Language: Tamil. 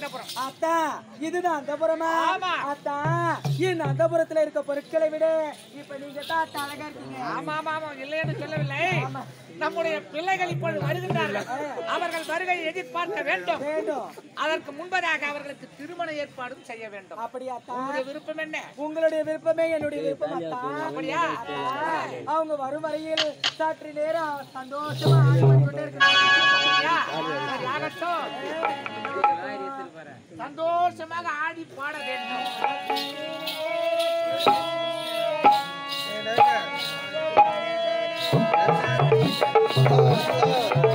அந்தப்புறம் அத்தா இதுதான் அந்தபுரமா ஆமா. அத்தா இந்த அந்தபுரத்துல இருக்க பொருட்களை விட இப்ப நீங்க தான் அத்தா அழகா இருக்கீங்க ஆமா ஆமா ஆமா இல்லை என்று சொல்லவில்லை நம்முடைய பிள்ளைகள் இப்பொழுது வருகின்றார்கள் அவர்கள் வருகை எதிர்பார்க்க வேண்டும் வேண்டும் அதற்கு முன்பதாக அவர்களுக்கு திருமண ஏற்பாடும் செய்ய வேண்டும் அப்படியா அத்தா உங்களுடைய விருப்பம் என்ன உங்களுடைய விருப்பமே என்னுடைய விருப்பம் அத்தா அப்படியா அத்தா, அவங்க வரும் வரையில் சற்று நேரம் சந்தோஷமா ஆடி கொண்டே இருக்கணும் அப்படியா? சரி, ஆகட்டும். சந்தோஷமாக ஆடி பாட வேண்டும் Oh,